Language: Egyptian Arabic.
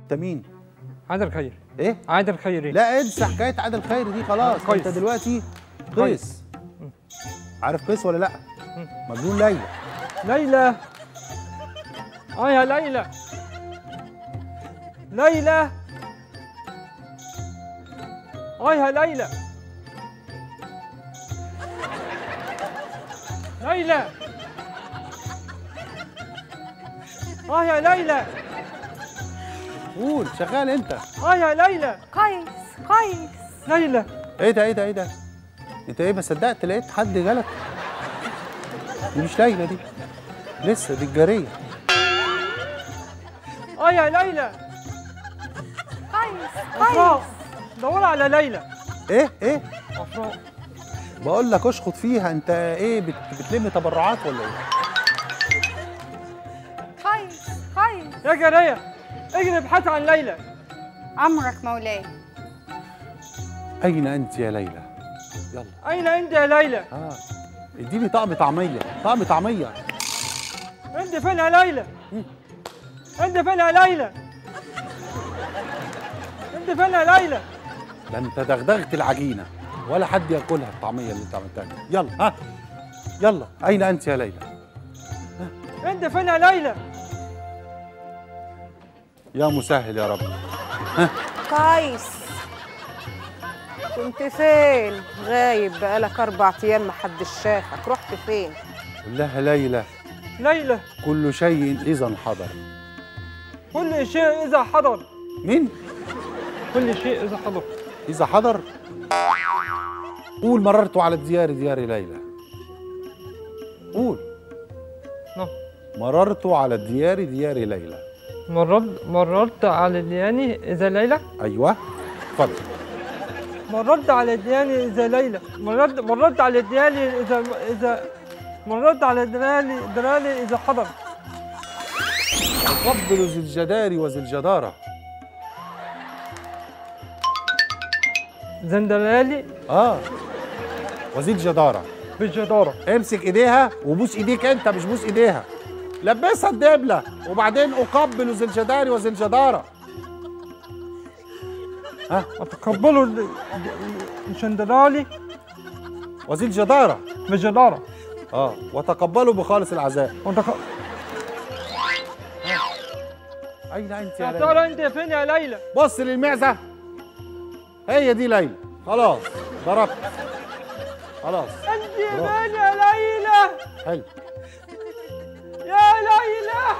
انت مين عادل خيري ايه عادل خيري لا انسى حكايه عادل خيري دي خلاص آه، قيس. انت دلوقتي قيس. قيس عارف قيس ولا لا مجنون ليلى ليلى اه يا ليلى ليلى اه يا ليلى ليلى اه يا ليلى قول شغال انت اه يا ليلى قيس قيس ليلى ايه ده ايه ده ايه ده انت ايه ما صدقت لقيت حد جالك دي مش ليلى دي لسه دي الجاريه اه يا ليلى قيس افراء قيس دور على ليلى ايه ايه افراء بقول لك اشخط فيها انت ايه بت... بتلم تبرعات ولا ايه قيس قيس يا جاريه اجري ابحث عن ليلى امرك مولاي اين انت يا ليلى يلا اين انت يا ليلى اه اديني طقم طعميه طقم طعميه انت فين يا ليلى انت فين يا ليلى انت فين يا ليلى ده انت دغدغت العجينه ولا حد ياكلها الطعميه اللي انت عملتها دي يلا ها يلا اين انت يا ليلى انت فين يا ليلى يا مسهل يا رب قيس كنت فين غايب بقالك اربع ايام محدش شافك رحت فين قول لها ليلى ليلى كل شيء اذا حضر كل شيء اذا حضر مين كل شيء اذا حضر اذا حضر قول مررت على ديار ديار ليلى قول نعم. مررت على ديار ديار ليلى مررت مررت على دياني اذا ليلى ايوه اتفضل مررت على دياني اذا ليلى مررت مررت على دياني اذا اذا مررت على دلالي دلالي اذا حضر قبل ذي الجدار وذي الجداره زندلالي اه وذي الجداره بالجدارة امسك ايديها وبوس ايديك انت مش بوس ايديها لبسها الدبله وبعدين اقبل ذي الجدار وذي الجداره أتقبلوا ال- الشندلالي وذي الجداره بالجدارة اه وتقبلوا بخالص العزاء وتق... اين انت يا يا ليلى ترى انت فين يا ليلى؟ بص للمعزه هي دي ليلى خلاص ضربت خلاص انت فين يا ليلى؟ حلو يا ليلى